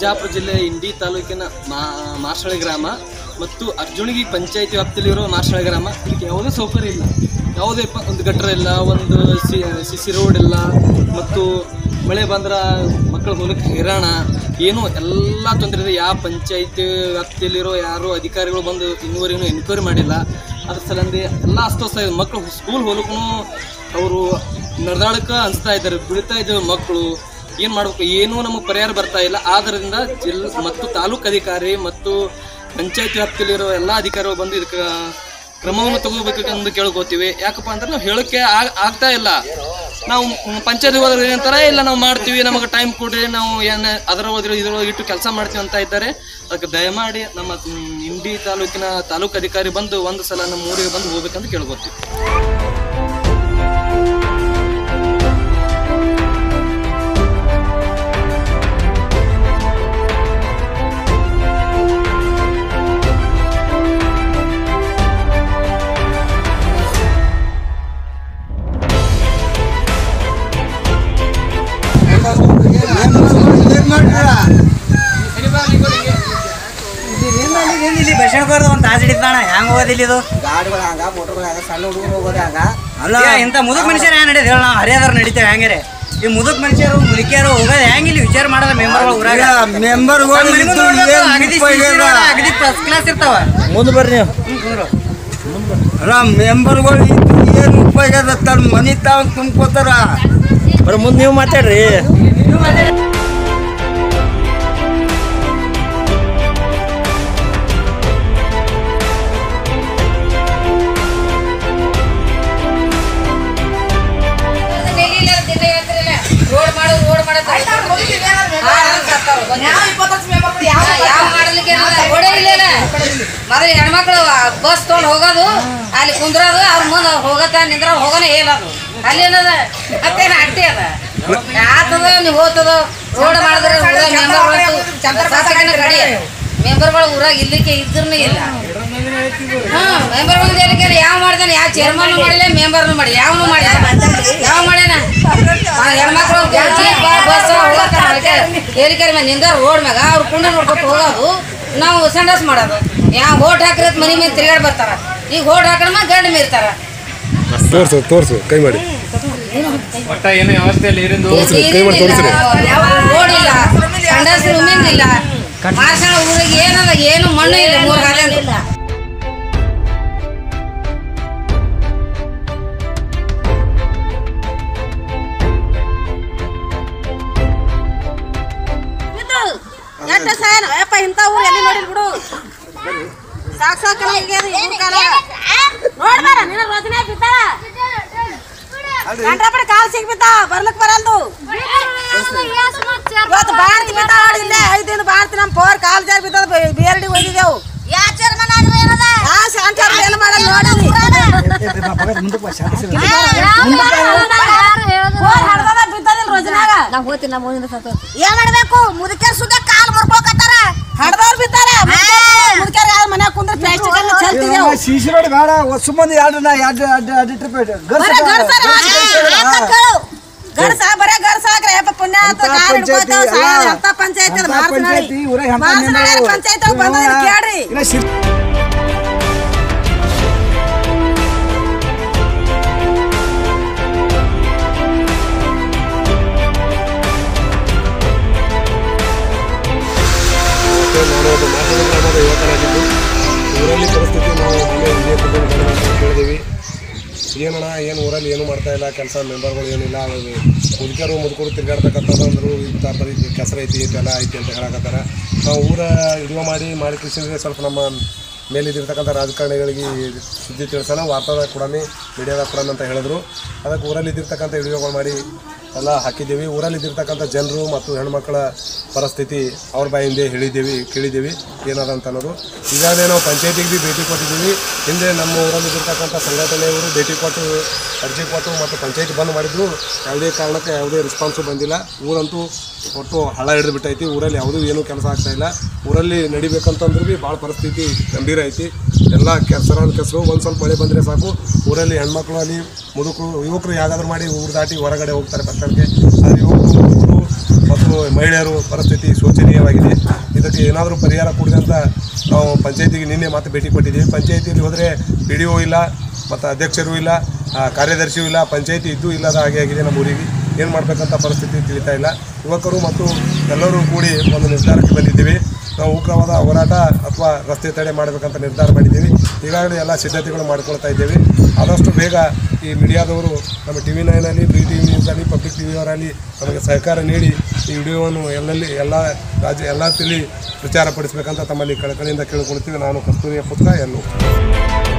ಬಿಜಾಪುರ ಜಿಲ್ಲೆ ಇಂಡಿ ತಾಲೂಕಿನ ಮಾ- ಮಾರ್ಷಳಿ ಗ್ರಾಮ ಮತ್ತು ಅರ್ಜುಣಗಿ ಪಂಚಾಯತಿ ವ್ಯಾಪ್ತಿಯಲ್ಲಿರುವ ಮಾರ್ಷಳಿ ಗ್ರಾಮ ಇದಕ್ಕೆ ಯಾವುದೇ ಸೌಕರ್ಯ ಇಲ್ಲ ಯಾವುದೇ ಪ ಒಂದು ಗಟ್ಟರ ಇಲ್ಲ ಒಂದು ಸಿ ಸಿ ಸಿ ರೋಡ್ ಇಲ್ಲ ಮತ್ತು ಮಳೆ ಬಂದ್ರೆ ಮಕ್ಕಳ ಮೂಲಕ ಹೈರಾಣ ಏನು ಎಲ್ಲ ತೊಂದರೆ ಇದೆ ಯಾವ ಪಂಚಾಯತಿ ವ್ಯಾಪ್ತಿಯಲ್ಲಿರೋ ಯಾರು ಅಧಿಕಾರಿಗಳು ಬಂದು ಇನ್ನೂವರೆಗೂ ಎನ್ಕ್ವೈರಿ ಮಾಡಿಲ್ಲ ಅದ್ರ ಸಲಂದೆ ಎಲ್ಲ ಅಸ್ತವ್ಯಸ್ತ ಇದೆ ಮಕ್ಕಳು ಸ್ಕೂಲ್ ಹೋಲಕ್ಕೂ ಅವರು ನಡೆದಾಡಕ್ಕೆ ಅನಿಸ್ತಾ ಇದ್ದಾರೆ ಬಿಡ್ತಾ ಇದ್ದೇವೆ ಮಕ್ಕಳು ಏನು ಮಾಡಬೇಕು ಏನೂ ನಮಗೆ ಪರಿಹಾರ ಬರ್ತಾ ಇಲ್ಲ ಆದ್ದರಿಂದ ಜಿಲ್ ಮತ್ತು ತಾಲೂಕು ಅಧಿಕಾರಿ ಮತ್ತು ಪಂಚಾಯತ್ ವ್ಯಾಪ್ತಿಯಲ್ಲಿರೋ ಎಲ್ಲ ಅಧಿಕಾರಿಗಳು ಬಂದು ಇದಕ್ಕೆ ಕ್ರಮವನ್ನು ತಗೋಬೇಕಂದು ಕೇಳ್ಕೊತೀವಿ ಯಾಕಪ್ಪ ಅಂದ್ರೆ ನಾವು ಹೇಳೋಕ್ಕೆ ಆಗ್- ಆಗ್ತಾ ಇಲ್ಲ ನಾವು ಪಂಚಾಯತ್ ಹೋದ್ರೆ ಏನಂತಾರೆ ಇಲ್ಲ ನಾವು ಮಾಡ್ತೀವಿ ನಮಗೆ ಟೈಮ್ ಕೊಡ್ರಿ ನಾವು ಏನು ಅದರ ಹೋದ್ರೆ ಇದ್ರೊಳಗೆ ಇಟ್ಟು ಕೆಲಸ ಮಾಡ್ತೀವಿ ಅಂತ ಇದ್ದಾರೆ ಅದಕ್ಕೆ ದಯಮಾಡಿ ನಮ್ಮ ಮ್, ಇಂಡಿ ತಾಲೂಕಿನ ತಾಲೂಕು ಅಧಿಕಾರಿ ಬಂದು ಒಂದು ಸಲ ನಮ್ಮ ಊರಿಗೆ ಬಂದು ಹೋಗ್ಬೇಕಂತ ಕೇಳ್ಕೊತೀವಿ ಇಲ್ಲಿ ಬಸ್ಸಣ್ಕೋರ್ದು ಒಂದು ತಾಸು ಹಿಡಿತಾಣ ಹೆಂಗ್ ಹೋಗೋದಿಲ್ಲ ಇದು ಗಾಡಿಗಳು ಹಂಗ ಮೋಟರ್ಗಳು ಹಂಗ ಸಣ್ಣ ಹುಡುಗರು ಹೋಗೋದು ಹಂಗ ಅಲ್ಲ ಇಂಥ ಮುದುಕ್ ಮನುಷ್ಯರು ಹೆಂಗ್ ನಡೆಯೋದು ಹೇಳ ನಾವು ಹರಿಯಾದವ್ರು ನಡೀತೇವೆ ಹೆಂಗಾರೆ ಈ ಮುದುಕ್ ಮನುಷ್ಯರು ಮುದುಕಿಯರು ಹೋಗೋದು ಹೆಂಗ್ ಇಲ್ಲಿ ವಿಚಾರ ಮಾಡೋದ ಮೆಂಬರ್ಗಳು ಊರಾಗ ಮೆಂಬರ್ಗಳು ನಮ್ ಮನೆಗೂ ನೋಡ್ಬೇಕು, ಅಗದಿ CC road, ಅಗದಿ ಫಸ್ಟ್ ಕ್ಲಾಸ್ ಇರ್ತಾವ ಮುಂದೆ ಬರ್ರಿ ನೀವು ಹ್ಮ್, ಕುಂದ್ರು. ಅಲ್ಲ ಮೆಂಬರ್ಗಳು ಏನು ಉಪಯೋಗ ಅದ ತನ್ನ ಮನೆ ತಾವ್ ತುಂಬ್ಕೋತಾರ ಬರ ಮುಂದೆ ನೀವು ಮಾತಾಡ್ರಿ ರೋಡ್ ಮಾಡು ರೋಡ್ ಮಾಡೋದು ಯಾವ ಮಾಡಲಿಕ್ಕೆ ರೋಡೇ ಇಲ್ಲ ಮೊದಲು ಹೆಣ್ಮಕ್ಳು ಬಸ್ ತೊಗೊಂಡು ಹೋಗೋದು ಅಲ್ಲಿ ಕುಂದ್ರೋದು ಅವ್ರ ಮುಂದೆ ಹೋಗತ್ತ ನಿಂದ್ರ ಹೋಗೋನೇ ಹೇಳೋದು ಅಲ್ಲಿ ಏನದ ಮತ್ತೇನು ಅಡ್ಡಿ ಅದ ಆತದ ನೀವು ಹೋಗ್ತದ ರೋಡ್ ಮಾಡಿದ್ರೆ ಮೆಂಬರ್ಗಳು ಕಡಿ ಮೆಂಬರ್ಗಳು ಊರಾಗ ಇರ್ಲಿಕ್ಕೆ ಇದ್ರೂ ಇಲ್ಲ ಹ್ಮ್ ಮೆಂಬರ್ಗಳು ಹೇಳಿಕೆ ಯಾವ ಮಾಡ್ದಾನೆ ಯಾವ ಚೇರ್ಮನ್ ಮಾಡಿಲ್ಲ ಮೆಂಬರ್ನು ಮಾಡಿ ಯಾವನು ಮಾಡಿ ಯಾವ ಮಾಡ್ಯಾನ ಆ ಹೆಣ್ಮಕ್ಳು ಜೀಪ್ ಬಸ್ ಹೇಳಿಕೆ ಮೇಲೆ ನಿಂದ ರೋಡ್ ಮ್ಯಾಗ ಅವ್ರು ಕುಂಡ ನೋಡ್ಕೊತ ಹೋಗೋದು ನಾವು ಸಂಡಾಸ್ ಮಾಡೋದು ಯಾವ ಓಟ್ ಹಾಕಿರ ಮನೆ ಮೇಲೆ ತಿರುಗಾಡಿ ಬರ್ತಾರ ಈಗ ಓಟ್ ಹಾಕೋಣ ಗಂಡ ಮೀರ್ತಾರ ತೋರ್ಸು ತೋರ್ಸು ಕೈ ಮಾಡಿ ರೋಡ್ ಇಲ್ಲ ಸಂಡಾಸ್ ರೂಮಿಂದ ಇಲ್ಲ ಮಾರ್ಸಣ ಊರಿಗೆ ಏನದ ಏನು ಮಣ್ಣು ಇಲ್ಲ ಮೂರು ಕಾಲ ಇಲ್ಲ ಎಟ್ಟ ಸಾಯನ ಯಪ್ಪ ಇಂಥ ಊರು ಎಲ್ಲಿ ನೋಡಿಲ್ ಬಿಡು ಸಾಕ್ ಸಾಕ ಕಾಲ ನೋಡ್ಬಾರ ನಿನ್ನ ರಚನೆ ಬಿತ್ತಾಳ ಗಂಟಪಡಿ ಕಾಲ್ ಸಿಗ್ ಬಿತ್ತ ಬರ್ಲಕ್ ಬರಲ್ದು ಇವತ್ತು ಬಾಣ್ತಿ ಬಿತ್ತ ಇಲ್ಲೇ ಐದು ದಿನ ಬಾಣ್ತಿ ನಮ್ಮ ಪೋರ್ ಕಾಲ್ ಜಾರಿ ಬಿತ್ತದ ಬೇರಡಿ ಒಯ್ದಿದ್ದೆವು ಯಾ ಶಾಂತ ಏನು ಮಾಡಲ್ಲ ನೋಡಿದ್ವಿ ಪೋರ್ ಹಡ್ದದ ಬಿದ್ದದಿಲ್ಲ ರೋಜನಾಗ ನಾವು ಹೋಗ್ತೀನಿ ನಮ್ಮ ಮುಂದಿನ ಸತ್ತು ಏನ್ ಮಾಡ್ಬೇಕು ಮುದುಕರ್ ಸುದ್ದ ಕಾಲ್ ಮುರ್ಕೋಕತ್ತಾರ ಹಡ್ದವ್ರು ಬಿದ್ದಾರ ಮುದುಕರ್ ಯಾರ ಮನ್ಯಾಗ ಕುಂದ್ರ ಪ್ಲಾಸ್ಟಿಕ್ ಅನ್ನ ಚೆಲ್ತಿದೇವು ಸಿಸಿ ರೋಡ್ ಬೇಡ ಹೊಸ ಮಂದಿ ಎರಡು ನಾ ಎರಡು ಎರಡು ಎರಡು ಟ್ರಿಪ್ ಬರೇ ಗರ್ಸಾರ ಗರ್ಸ ಬರೇ ಗರ್ಸ ಹಾಕ್ರೆ ಯಪ್ಪ ಪುಣ್ಯ ಆತ ಎಂತ ಕಾಲ್ ಹಿಡ್ಕೋತಾವ ಪಂಚಾಯ್ತಿ ಸಾಯ ಎಲ್ಲ? ಎಂತ ಪಂಚಾಯತಿ ಅದ ಎಂತ ಮಾರ್ಸನಹಳ್ಳಿ ಪಂಚಾಯ್ತಿ, ಊರಾಗ ಎಂತ ಮಾರ್ಸನಹಳ್ಳಿ ಮೆಂಬರು? ಪಂಚಾಯತಿ ಬಂದದ ಕೇಳ್ರಿ ಇಲ್ಲ ಸಿರ್ ನಾನು ಒಬ್ಬ ಮಾರ್ಗದ ಗ್ರಾಮದ ಯುವಕನಾಗಿದ್ದು ಊರಲ್ಲಿ ಪರಿಸ್ಥಿತಿ ನಾವು ಮನೆ ಇಲ್ಲೇ ಕುತ್ಕೊಂಡು ಗಮನ ಅಂತ ಕೇಳಿದೀವಿ ಏನಣ್ಣ ಏನು ಊರಲ್ಲಿ ಏನು ಮಾಡ್ತಾ ಇಲ್ಲ ಕೆಲಸ ಮೆಂಬರ್ಗಳು ಏನಿಲ್ಲ ಮುದುಕರು ಮುದುಕರು ತಿರ್ಗಾಡ್ಬೇಕಂತಂದ್ರು ಇಂಥ ಬರೀ ಕೆಸರು ಐತಿ ಇದೆಲ್ಲ ಐತಿ ಅಂತ ಹೇಳಕತ್ತಾರ ನಾವು ಊರ ಹಿಡಿಯೋ ಮಾಡಿ ಮಾಡಿ ಕೃಷಿಗೆ ಸ್ವಲ್ಪ ನಮ್ಮ ಮೇಲಿದ್ದಿರ್ತಕ್ಕಂಥ ರಾಜಕಾರಣಿಗಳಿಗೆ ಸುದ್ದಿ ತಿಳಿಸೋಣ ವಾರ್ತಾದಾಗ ಕೂಡ ಮೀಡಿಯಾದಾಗ ಕೂಡ ಅಂತ ಹೇಳಿದ್ರು ಅದಕ್ಕೆ ಊರಲ್ಲಿ ಇದ್ದಿರ್ತಕ್ಕಂಥ ವಿಡಿಯೋಗಳು ಮಾಡಿ ಎಲ್ಲ ಹಾಕಿದ್ದೀವಿ ಊರಲ್ಲಿ ಇದ್ದಿರ್ತಕ್ಕಂಥ ಜನರು ಮತ್ತು ಹೆಣ್ಮಕ್ಳ ಪರಿಸ್ಥಿತಿ ಅವ್ರ ಬಾಯಿಂದ ಹೇಳಿದ್ದೀವಿ ಕೇಳಿದ್ದೀವಿ ಏನದ ಅಂತ ಅನ್ನೋದು ಈಗಾಗಲೇ ನಾವು ಪಂಚಾಯತಿಗೆ ಭೀ ಭೇಟಿ ಕೊಟ್ಟಿದ್ದೀವಿ ಹಿಂದೆ ನಮ್ಮ ಊರಲ್ಲಿ ಇದ್ದಿರ್ತಕ್ಕಂಥ ಸಂಘಟನೆಯವರು ಭೇಟಿ ಕೊಟ್ಟು ಅರ್ಜಿ ಕೊಟ್ಟು ಮತ್ತು ಪಂಚಾಯತಿ ಬಂದ್ ಮಾಡಿದ್ರು ಯಾವುದೇ ಕಾರಣಕ್ಕೆ ಯಾವುದೇ ರೆಸ್ಪಾನ್ಸು ಬಂದಿಲ್ಲ ಊರಂತೂ ಒಟ್ಟು ಹಳ ಹಿಡಿದು ಬಿಟ್ಟೈತಿ ಊರಲ್ಲಿ ಯಾವುದೂ ಏನೂ ಕೆಲಸ ಆಗ್ತಾ ಇಲ್ಲ ಊರಲ್ಲಿ ನಡಿಬೇಕಂತಂದ್ರೂ ಭೀ ಭಾಳ ಪರಿಸ್ಥಿತಿ ಗಂಭೀರ ಐತಿ ಎಲ್ಲ ಕೆಸರ ಕೆಸರು ಒಂದು ಸ್ವಲ್ಪ ಮಳೆ ಬಂದರೆ ಸಾಕು ಊರಲ್ಲಿ ಹೆಣ್ಮಕ್ಳು ಅಲ್ಲಿ ಮುದುಕರು ಯುವಕರು ಯಾವ್ದಾದ್ರು ಮಾಡಿ ಊರು ದಾಟಿ ಹೊರಗಡೆ ಹೋಗ್ತಾರೆ ಪಟ್ಟಣಕ್ಕೆ ಆದರೆ ಯುವಕರು ಮುದುಕರು ಮತ್ತು ಮಹಿಳೆಯರು ಪರಿಸ್ಥಿತಿ ಶೋಚನೀಯವಾಗಿದೆ ಇದಕ್ಕೆ ಏನಾದರೂ ಪರಿಹಾರ ಕೊಡಿ ಅಂತ ನಾವು ಪಂಚಾಯತಿಗೆ ನಿನ್ನೆ ಮತ್ತೆ ಭೇಟಿ ಕೊಟ್ಟಿದ್ದೀವಿ ಪಂಚಾಯತಿಯಲ್ಲಿ ಹೋದರೆ ಪಿ ಡಿ ಒ ಇಲ್ಲ ಮತ್ತು ಅಧ್ಯಕ್ಷರು ಇಲ್ಲ ಆ, ಕಾರ್ಯದರ್ಶಿಯೂ ಇಲ್ಲ ಪಂಚಾಯತಿ ಇದ್ದೂ ಇಲ್ಲದ ಹಾಗೆ ಆಗಿದೆ ನಮ್ಮ ಊರಿಗೆ ಏನು ಮಾಡಬೇಕಂತ ಪರಿಸ್ಥಿತಿ ತಿಳಿತಾ ಇಲ್ಲ ಯುವಕರು ಮತ್ತು ಎಲ್ಲರೂ ಕೂಡಿ ಒಂದು ನಿರ್ಧಾರಕ್ಕೆ ಬಂದಿದ್ದೀವಿ ನಾವು ಉಗ್ರವಾದ ಹೋರಾಟ ಅಥವಾ ರಸ್ತೆ ತಡೆ ಮಾಡಬೇಕಂತ ನಿರ್ಧಾರ ಮಾಡಿದ್ದೀವಿ ಈಗಾಗಲೇ ಎಲ್ಲ ಸಿದ್ಧತೆಗಳು ಮಾಡ್ಕೊಳ್ತಾ ಇದ್ದೇವೆ ಆದಷ್ಟು ಬೇಗ ಈ ಮೀಡಿಯಾದವರು ನಮ್ಮ ಟಿ ವಿ ನೈನಲ್ಲಿ ಬಿ ಟಿ ವಿ ನ್ಯೂಸಲ್ಲಿ ಪಬ್ಲಿಕ್ ಟಿ ವಿಯವರಲ್ಲಿ ನಮಗೆ ಸಹಕಾರ ನೀಡಿ ಈ ವಿಡಿಯೋವನ್ನು ಎಲ್ಲೆಲ್ಲಿ ಎಲ್ಲ ರಾಜ್ಯ ಎಲ್ಲ ತಿಳಿ ಪ್ರಚಾರ ಪಡಿಸಬೇಕಂತ ತಮ್ಮಲ್ಲಿ ಕಳಕಳಿಯಿಂದ ಕೇಳಿಕೊಳ್ತೀವಿ ನಾನು ಕಸ್ತೂರಿಯ ಪುತ್ರ ಎಲ್ಲೂ